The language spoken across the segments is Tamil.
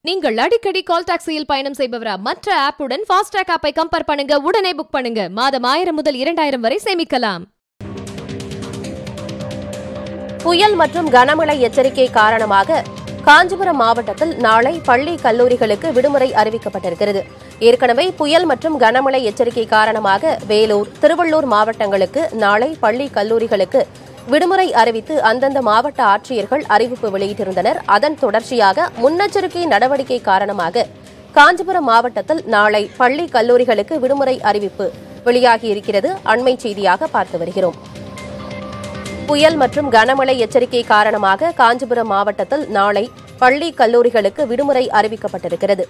நீங்கள் அடிக்கடி கால் டாக்ஸியில் பயணம் செய்பவரா மற்ற ஆப்புடன் ஃபாஸ்டாக் ஆப்பை கம்பேர் பண்ணுங்க உடனே புக் பண்ணுங்க மாதம் ஆயிரம் முதல் இரண்டாயிரம் வரை சேமிக்கலாம் புயல் மற்றும் கனமழை எச்சரிக்கை காரணமாக காஞ்சிபுரம் மாவட்டத்தில் நாளை பள்ளி கல்லூரிகளுக்கு விடுமுறை அறிவிக்கப்பட்டிருக்கிறது ஏற்கனவே புயல் மற்றும் கனமழை எச்சரிக்கை காரணமாக வேலூர் திருவள்ளூர் மாவட்டங்களுக்கு நாளை பள்ளி கல்லூரிகளுக்கு விடுமுறை அறிவித்து அந்தந்த மாவட்ட ஆட்சியர்கள் அறிவிப்பு வெளியிட்டிருந்தனர் அதன் தொடர்ச்சியாக முன்னெச்சரிக்கை நடவடிக்கை காரணமாக காஞ்சிபுரம் மாவட்டத்தில் நாளை பள்ளி கல்லூரிகளுக்கு விடுமுறை அறிவிப்பு வெளியாகியிருக்கிறது அண்மை செய்தியாக பார்த்து வருகிறோம் புயல் மற்றும் கனமழை எச்சரிக்கை காரணமாக காஞ்சிபுரம் மாவட்டத்தில் நாளை பள்ளி கல்லூரிகளுக்கு விடுமுறை அறிவிக்கப்பட்டிருக்கிறது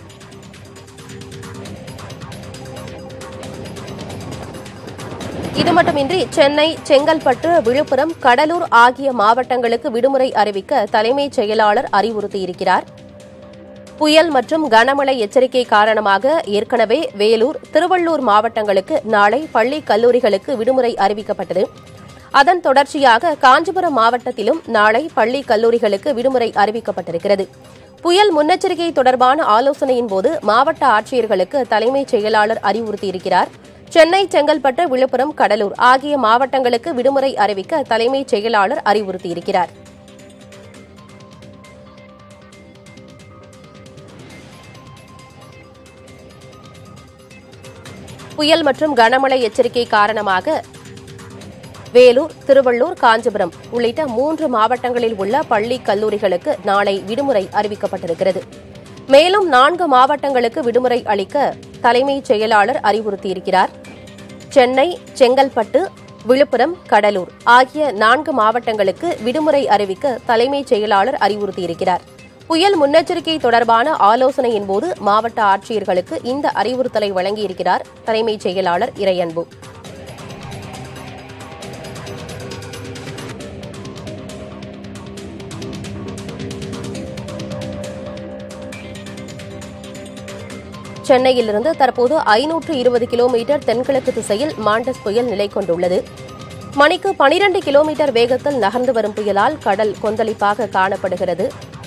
இது மட்டுமின்றி சென்னை செங்கல்பட்டு விழுப்புரம் கடலூர் ஆகிய மாவட்டங்களுக்கு விடுமுறை அறிவிக்க தலைமைச் செயலாளர் அறிவுறுத்தியிருக்கிறார் புயல் மற்றும் கனமழை எச்சரிக்கை காரணமாக ஏற்கனவே வேலூர் திருவள்ளூர் மாவட்டங்களுக்கு நாளை பள்ளி கல்லூரிகளுக்கு விடுமுறை அறிவிக்கப்பட்டது அதன் தொடர்ச்சியாக காஞ்சிபுரம் மாவட்டத்திலும் நாளை பள்ளி கல்லூரிகளுக்கு விடுமுறை அறிவிக்கப்பட்டிருக்கிறது புயல் முன்னெச்சரிக்கை தொடர்பான ஆலோசனையின் போது மாவட்ட ஆட்சியர்களுக்கு தலைமைச் செயலாளர் அறிவுறுத்தியிருக்கிறார் சென்னை செங்கல்பட்டு விழுப்புரம் கடலூர் ஆகிய மாவட்டங்களுக்கு விடுமுறை அறிவிக்க தலைமைச் செயலாளர் அறிவுறுத்தியிருக்கிறார் புயல் மற்றும் கனமழை எச்சரிக்கை காரணமாக வேலூர் திருவள்ளூர் காஞ்சிபுரம் உள்ளிட்ட மூன்று மாவட்டங்களில் உள்ள பள்ளி கல்லூரிகளுக்கு நாளை விடுமுறை அறிவிக்கப்பட்டிருக்கிறது மேலும் நான்கு மாவட்டங்களுக்கு விடுமுறை அளிக்க தலைமைச் செயலாளர் அறிவுறுத்தியிருக்கிறார் சென்னை செங்கல்பட்டு விழுப்புரம் கடலூர் ஆகிய நான்கு மாவட்டங்களுக்கு விடுமுறை அறிவிக்க தலைமைச் செயலாளர் அறிவுறுத்தியிருக்கிறார் புயல் முன்னெச்சரிக்கை தொடர்பான ஆலோசனையின் போது மாவட்ட ஆட்சியர்களுக்கு இந்த அறிவுறுத்தலை வழங்கியிருக்கிறார் தலைமைச் செயலாளர் இறையன்பு சென்னையிலிருந்து தற்போது ஐநூற்று இருபது கிலோமீட்டர் தென்கிழக்கு திசையில் மாண்டஸ் புயல் நிலை கொண்டுள்ளது மணிக்கு பனிரண்டு கிலோமீட்டர் வேகத்தில் நகர்ந்து வரும் புயலால் கடல் கொந்தளிப்பாக காணப்படுகிறது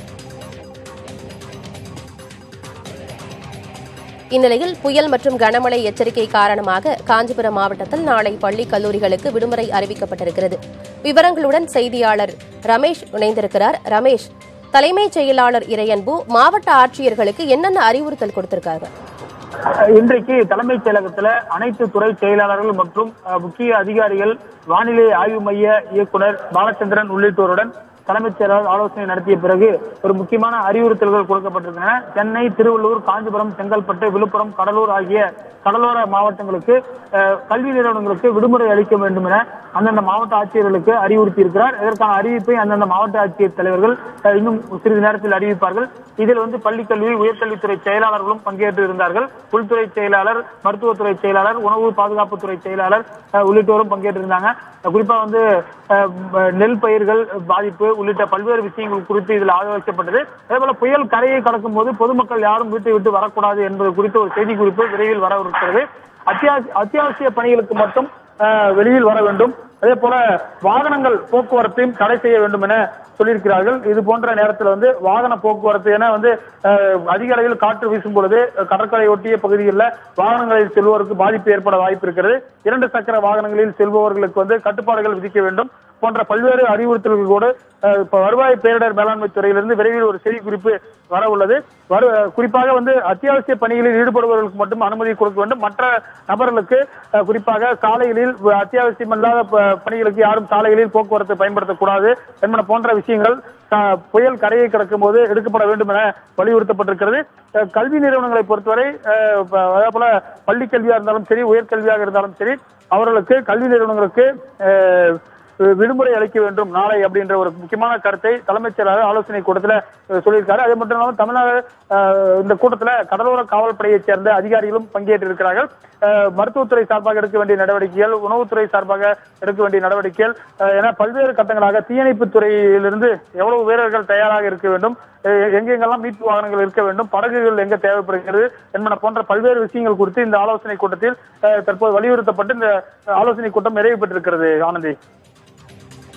இந்நிலையில் புயல் மற்றும் கனமழை எச்சரிக்கை காரணமாக காஞ்சிபுரம் மாவட்டத்தில் நாளை பள்ளி கல்லூரிகளுக்கு விடுமுறை அறிவிக்கப்பட்டிருக்கிறது விவரங்களுடன் செய்தியாளர் ரமேஷ் இணைந்திருக்கிறார் ரமேஷ் தலைமைச் செயலாளர் இறையன்பு மாவட்ட ஆட்சியர்களுக்கு என்னென்ன அறிவுறுத்தல் கொடுத்திருக்காங்க இன்றைக்கு தலைமைச் செயலகத்துல அனைத்து துறை செயலாளர்கள் மற்றும் அஹ், முக்கிய அதிகாரிகள் வானிலை ஆய்வு மைய இயக்குனர் பாலச்சந்திரன் உள்ளிட்டோருடன் தலைமைச் செயலாளர் ஆலோசனை நடத்திய பிறகு ஒரு முக்கியமான அறிவுறுத்தல்கள் கொடுக்கப்பட்டிருக்கின்றன சென்னை திருவள்ளூர் காஞ்சிபுரம் செங்கல்பட்டு விழுப்புரம் கடலூர் ஆகிய கடலோர மாவட்டங்களுக்கு அஹ், கல்வி நிறுவனங்களுக்கு விடுமுறை அளிக்க வேண்டும் என அந்தந்த மாவட்ட ஆட்சியர்களுக்கு அறிவுறுத்தி இருக்கிறார் இதற்கான அறிவிப்பை அந்தந்த மாவட்ட ஆட்சியர் தலைவர்கள் அஹ், இன்னும் சிறிது நேரத்தில் அறிவிப்பார்கள் இதில் வந்து பள்ளிக்கல்வி உயர்கல்வித்துறை செயலாளர்களும் பங்கேற்று இருந்தார்கள் உள்துறை செயலாளர் மருத்துவத்துறை செயலாளர் உணவு பாதுகாப்புத்துறை செயலாளர் அஹ், உள்ளிட்டோரும் பங்கேற்றிருந்தாங்க அஹ், குறிப்பா வந்து அஹ், ம- நெல் பயிர்கள் பாதிப்பு உள்ளிட்ட பல்வேறு விஷயங்கள் குறித்து இதில் ஆலோசிக்கப்பட்டது அதே போல புயல் கரையை கடக்கும் போது பொதுமக்கள் யாரும் வீட்டை விட்டு வரக்கூடாது என்பது குறித்து ஒரு செய்தி குறிப்பு விரைவில் வரவிருக்கிறது அத்தியாவசிய அத்தியாவசிய பணிகளுக்கு மட்டும் அஹ், வெளியில் வர வேண்டும் அதே போல வாகனங்கள் போக்குவரத்தையும் தடை செய்ய வேண்டும் என சொல்லியிருக்கிறார்கள் இது போன்ற நேரத்தில் வந்து வாகன போக்குவரத்து என வந்து அஹ், அதிக அளவில் காற்று வீசும் பொழுது அஹ், கடற்கரை ஒட்டிய பகுதிகளில் வாகனங்களில் செல்வோருக்கு பாதிப்பு ஏற்பட வாய்ப்பு இருக்கிறது இரண்டு சக்கர வாகனங்களில் செல்பவர்களுக்கு வந்து கட்டுப்பாடுகள் விதிக்க வேண்டும் போன்ற பல்வேறு அறிவுறுத்தல்களோடு அஹ், இப்ப வருவாய் பேரிடர் மேலாண்மை துறையிலிருந்து விரைவில் ஒரு செய்தி குறிப்பு வர உள்ளது வரு அஹ், குறிப்பாக வந்து அத்தியாவசிய பணிகளில் ஈடுபடுபவர்களுக்கு மட்டும் அனுமதி கொடுக்க வேண்டும் மற்ற நபர்களுக்கு அஹ், குறிப்பாக சாலைகளில் வ- அத்தியாவசியம் இல்லாத ப- பணிகளுக்கு யாரும் சாலைகளில் போக்குவரத்து பயன்படுத்தக்கூடாது என்பன போன்ற விஷயங்கள் அஹ், புயல் கரையை கடக்கும் போது எடுக்கப்பட வேண்டும் என வலியுறுத்தப்பட்டிருக்கிறது அஹ், கல்வி நிறுவனங்களை பொறுத்தவரை அஹ், ப- அதே போல பள்ளி கல்வியா இருந்தாலும் சரி உயர்கல்வியாக இருந்தாலும் சரி அவர்களுக்கு கல்வி நிறுவனங்களுக்கு அஹ், விடுமுறை அளிக்க வேண்டும் நாளை அப்படின்ற ஒரு முக்கியமான கருத்தை தலைமைச் செயலாளர் ஆலோசனை கூட்டத்தில் அஹ், சொல்லியிருக்காரு அது மட்டும் இல்லாமல் தமிழ்நாடு அஹ், இந்த கூட்டத்தில் கடலோர காவல்படையைச் சேர்ந்த அதிகாரிகளும் பங்கேற்றிருக்கிறார்கள் அஹ், மருத்துவத்துறை சார்பாக எடுக்க வேண்டிய நடவடிக்கைகள் உணவுத்துறை சார்பாக எடுக்க வேண்டிய நடவடிக்கைகள் அஹ், என பல்வேறு கட்டங்களாக தீயணைப்புத் துறையிலிருந்து எவ்வளவு வீரர்கள் தயாராக இருக்க வேண்டும் அஹ், எங்கெங்கெல்லாம் மீட்பு வாகனங்கள் இருக்க வேண்டும் படகுகள் எங்க தேவைப்படுகிறது என்பன போன்ற பல்வேறு விஷயங்கள் குறித்து இந்த ஆலோசனை கூட்டத்தில் அஹ், தற்போது வலியுறுத்தப்பட்டு இந்த ஆலோசனை கூட்டம் நிறைவு பெற்றிருக்கிறது ஆனந்தி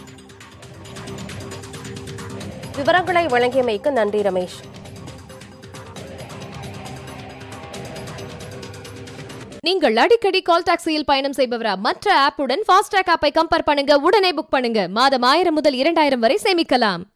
விவரங்களை வழங்கியமைக்கு நன்றி ரமேஷ் நீங்கள் அடிக்கடி கால் டாக்ஸியில் பயணம் செய்பவரா மற்ற ஆப்புடன் ஃபாஸ்டாக் ஆப்பை கம்பேர் பண்ணுங்க உடனே புக் பண்ணுங்க மாதம் ஆயிரம் முதல் இரண்டாயிரம் வரை சேமிக்கலாம்